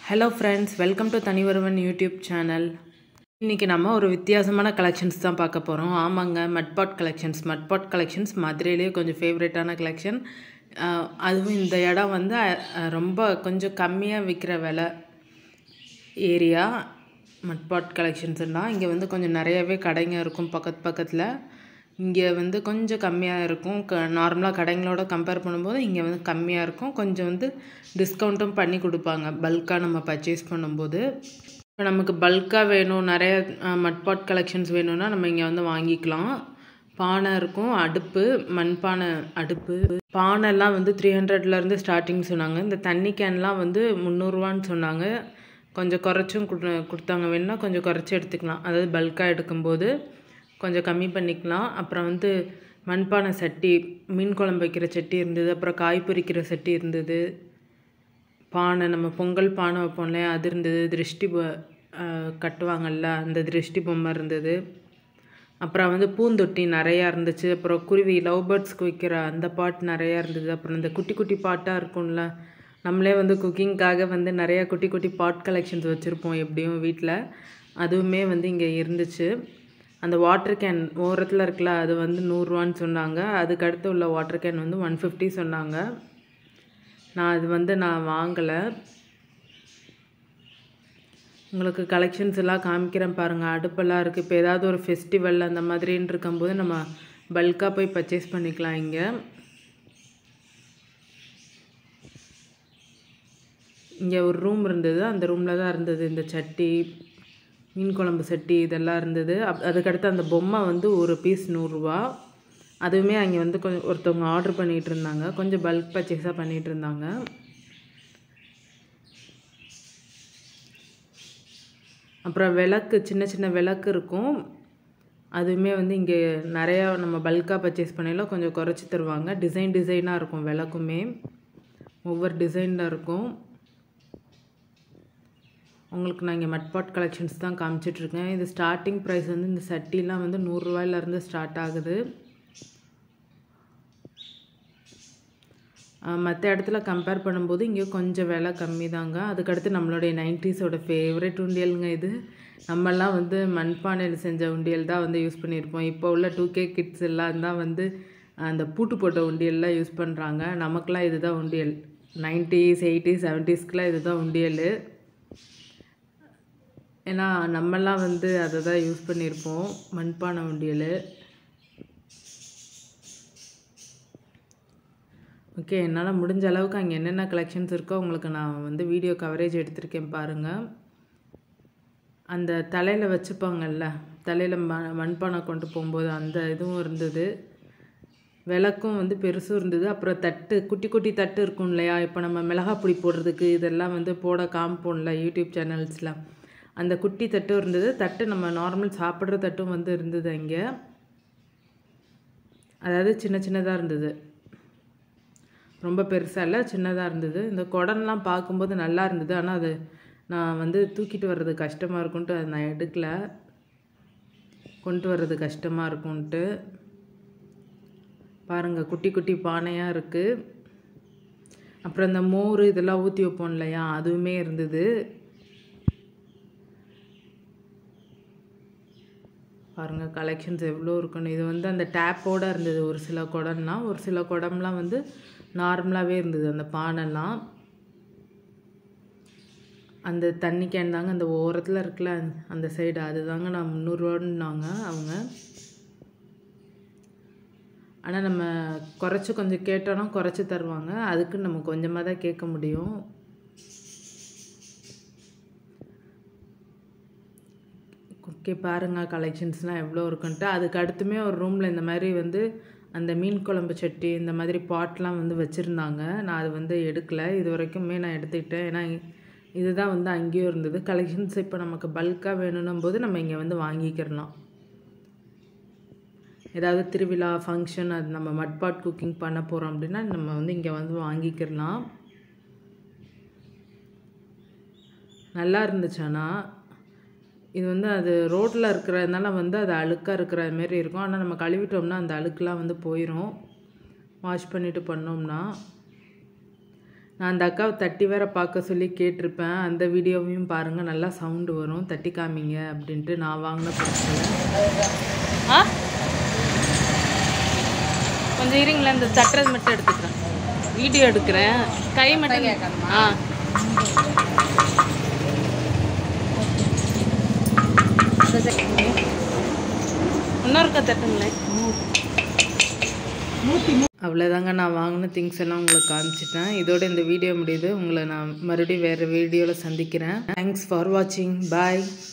hello friends welcome to தனிவருவன் YouTube channel இன்றைக்கி நம்ம ஒரு வித்தியாசமான கலெக்ஷன்ஸ் தான் பார்க்க போகிறோம் ஆமாங்க மட்பாட் கலெக்ஷன்ஸ் மட்பாட் கலெக்ஷன்ஸ் மதுரையிலேயே கொஞ்சம் ஃபேவரட்டான கலெக்ஷன் அதுவும் இந்த இடம் வந்து அஹ், ரொம்ப கொஞ்சம் கம்மியாக விற்கிற விலை ஏரியா மட்பாட் கலெக்ஷன்ஸ்னால் இங்கே வந்து கொஞ்சம் நிறையவே கடைங்க இருக்கும் பக்கத்து பக்கத்தில் இங்கே வந்து கொஞ்சம் கம்மியாக இருக்கும் க நார்மலாக கடைங்களோட கம்பேர் பண்ணும்போது இங்கே வந்து கம்மியாக இருக்கும் கொஞ்சம் வந்து டிஸ்கவுண்ட்டும் பண்ணி கொடுப்பாங்க பல்காக நம்ம பர்ச்சேஸ் பண்ணும்போது இப்போ நமக்கு பல்காக வேணும் நிறைய மட்பாட் கலெக்ஷன்ஸ் வேணும்னா நம்ம இங்கே வந்து வாங்கிக்கலாம் பானை இருக்கும் அடுப்பு மண்பானை அடுப்பு பானைலாம் வந்து த்ரீ ஹண்ட்ரட்லேருந்து ஸ்டார்டிங் சொன்னாங்க இந்த தண்ணி கேன்லாம் வந்து முந்நூறுரூவான்னு சொன்னாங்க கொஞ்சம் குறைச்சும் கொடு கொடுத்தாங்க வேணும்னா கொஞ்சம் குறைச்சி எடுத்துக்கலாம் அதாவது பல்காக எடுக்கும்போது கொஞ்சம் கம்மி பண்ணிக்கலாம் அப்புறம் வந்து மண்பானை சட்டி மீன் குழம்பு வைக்கிற சட்டி இருந்தது அப்புறம் காய் பொரிக்கிற சட்டி இருந்தது பானை நம்ம பொங்கல் பானை வைப்போம் இல்லையா அது இருந்தது திருஷ்டி பொ- அஹ் கட்டுவாங்கல்ல அந்த திருஷ்டி பொம்மை இருந்தது அப்புறம் வந்து பூந்தொட்டி நிறையா இருந்துச்சு அப்புறம் குருவி லவ் பேர்ட்ஸ்க்கு வைக்கிற அந்த பாட் நிறையா இருந்தது அப்புறம் இந்த குட்டி குட்டி பாட்டாக இருக்கும்ல நம்மளே வந்து குக்கிங்காக வந்து நிறையா குட்டி குட்டி பாட் கலெக்ஷன்ஸ் வச்சுருப்போம் எப்படியும் வீட்டில் அதுவுமே வந்து இங்கே இருந்துச்சு அந்த வாட்டர் கேன் ஓரத்தில் இருக்குல்ல அது வந்து நூறுரூவான்னு சொன்னாங்க அதுக்கு அடுத்து உள்ள வாட்டர் கேன் வந்து ஒன் ஃபிஃப்டி சொன்னாங்க நான் அது வந்து நான் வாங்கலை உங்களுக்கு கலெக்ஷன்ஸ் எல்லாம் காமிக்கிறேன் பாருங்கள் அடுப்பெல்லாம் இருக்குது இப்போ ஏதாவது ஒரு ஃபெஸ்டிவல் அந்த மாதிரின்னு இருக்கும்போது நம்ம பல்காக போய் பர்ச்சேஸ் பண்ணிக்கலாம் இங்கே இங்கே ஒரு ரூம் இருந்தது அந்த ரூமில் தான் இருந்தது இந்த சட்டி மீன் குழம்பு சட்டி இதெல்லாம் இருந்தது அப் அதுக்கடுத்து அந்த பொம்மை வந்து ஒரு பீஸ் நூறுரூவா அதுவுமே அங்கே வந்து கொஞ்சம் ஒருத்தவங்க ஆர்டர் பண்ணிகிட்டு இருந்தாங்க கொஞ்சம் பல்க் பர்ச்சேஸாக பண்ணிகிட்டு இருந்தாங்க அப்புறம் விளக்கு சின்ன சின்ன விளக்கு இருக்கும் அதுவுமே வந்து இங்கே நிறையா நம்ம பல்காக பர்ச்சேஸ் பண்ணையில கொஞ்சம் குறைச்சி தருவாங்க டிசைன் டிசைனாக இருக்கும் விளக்குமே ஒவ்வொரு டிசைனில் இருக்கும் உங்களுக்கு நான் இங்கே மட்பாட் கலெக்ஷன்ஸ் தான் காமிச்சிட்ருக்கேன் இது ஸ்டார்டிங் ப்ரைஸ் வந்து இந்த சட்டிலாம் வந்து நூறுரூவாயிலேருந்து ஸ்டார்ட் ஆகுது மற்ற இடத்துல கம்பேர் பண்ணும்போது இங்கே கொஞ்சம் விலை கம்மி தாங்க அதுக்கடுத்து நம்மளுடைய நைன்டிஸோட ஃபேவரட் உண்டியலுங்க இது நம்மெல்லாம் வந்து மண்பானையில் செஞ்ச உண்டியல் தான் வந்து யூஸ் பண்ணியிருப்போம் இப்போ உள்ள டூ கே கிட்ஸ் எல்லாம் தான் வந்து அந்த பூட்டு போட்ட உண்டியல்லாம் யூஸ் பண்ணுறாங்க நமக்கெல்லாம் இதுதான் உண்டியல் நைன்டிஸ் எயிட்டிஸ் செவன்ட்டீஸ்க்கெலாம் இதுதான் உண்டியல் ஏன்னா நம்மெல்லாம் வந்து அதை தான் யூஸ் பண்ணியிருப்போம் மண்பானை உண்டியல் ஓகே என்னால் முடிஞ்ச அளவுக்கு அங்கே என்னென்ன கலெக்ஷன்ஸ் இருக்கோ உங்களுக்கு நான் வந்து வீடியோ கவரேஜ் எடுத்திருக்கேன் பாருங்கள் அந்த தலையில் வச்சுப்பாங்கல்ல தலையில் ம மண்பானை கொண்டு போகும்போது அந்த இதுவும் இருந்தது விளக்கும் வந்து பெருசும் இருந்தது அப்புறம் தட்டு குட்டி குட்டி தட்டு இருக்கும் இல்லையா இப்போ நம்ம மிளகா பொடி போடுறதுக்கு இதெல்லாம் வந்து போட காமிப்போம்ல யூடியூப் சேனல்ஸில் அந்த குட்டி தட்டும் இருந்தது தட்டு நம்ம நார்மல் சாப்பிட்ற தட்டும் வந்து இருந்தது அங்கே அதாவது சின்ன சின்னதாக இருந்தது ரொம்ப பெருசாக இல்லை சின்னதாக இருந்தது இந்த குடம்லாம் பார்க்கும்போது நல்லா இருந்தது ஆனால் அது நான் வந்து தூக்கிட்டு வர்றது கஷ்டமாக இருக்கும்ன்ட்டு அதை நான் எடுக்கல கொண்டு வர்றது கஷ்டமாக இருக்கும்ன்ட்டு பாருங்கள் குட்டி குட்டி பானையாக இருக்குது அப்புறம் இந்த மோர் இதெல்லாம் ஊற்றி வைப்போம் இல்லையா அதுவுமே இருந்தது பாருங்கள் கலெக்ஷன்ஸ் எவ்வளோ இருக்குன்னு இது வந்து அந்த டேப்போடு இருந்தது ஒரு சில குடம்லாம் ஒரு சில குடம்லாம் வந்து நார்மலாகவே இருந்தது அந்த பானைலாம் அந்த தண்ணி கேன் தாங்க அந்த ஓரத்தில் இருக்குல்ல அந்த சைடு அதுதாங்க நான் முந்நூறுவான்னாங்க அவங்க ஆனால் நம்ம குறைச்சி கொஞ்சம் கேட்டோன்னா குறைச்சி தருவாங்க அதுக்கு நம்ம கொஞ்சமாக தான் கேட்க முடியும் ஓகே பாருங்கள் கலெக்ஷன்ஸ்லாம் எவ்வளோ இருக்குன்ட்டு அதுக்கு அடுத்துமே ஒரு ரூமில் இந்த மாதிரி வந்து அந்த மீன் குழம்பு சட்டி இந்த மாதிரி பாட்லாம் வந்து வச்சுருந்தாங்க நான் அது வந்து எடுக்கலை இது வரைக்குமே நான் எடுத்துக்கிட்டேன் ஏன்னா இதுதான் வந்து அங்கேயும் இருந்தது கலெக்ஷன்ஸ் இப்போ நமக்கு பல்காக வேணும்னும் போது நம்ம இங்கே வந்து வாங்கிக்கிறலாம் ஏதாவது திருவிழா ஃபங்க்ஷன் அது நம்ம மட்பாட் குக்கிங் பண்ண போகிறோம் அப்படின்னா நம்ம வந்து இங்கே வந்து வாங்கிக்கிறலாம் நல்லா இருந்துச்சு ஆனால் இது வந்து அது ரோட்டில் இருக்கிறதுனால வந்து அது அழுக்காக இருக்கிற மாரி இருக்கும் ஆனால் நம்ம கழுவிட்டோம்னா அந்த அழுக்கெலாம் வந்து போயிடும் வாஷ் பண்ணிவிட்டு பண்ணோம்னா நான் அந்த அக்காவை தட்டி வேற பார்க்க சொல்லி கேட்டிருப்பேன் அந்த வீடியோவையும் பாருங்கள் நல்லா சவுண்டு வரும் தட்டி காமிங்க அப்படின்ட்டு நான் வாங்கின பொருட்களை ஆ கொஞ்சம் இருங்களேன் இந்த தட்டுறது மட்டும் எடுத்துக்கிறேன் வீடியோ எடுக்கிறேன் கை மட்டும் ஆ இன்னொருக்கா தட்டுங்களேன் அவ்வளோதாங்க நான் வாங்கின திங்ஸ் எல்லாம் உங்களுக்கு காமிச்சிட்டேன் இதோட இந்த வீடியோ முடியுது உங்களை நான் மறுபடியும் வேறு வீடியோவில் சந்திக்கிறேன் தேங்க்ஸ் ஃபார் வாட்சிங் பாய்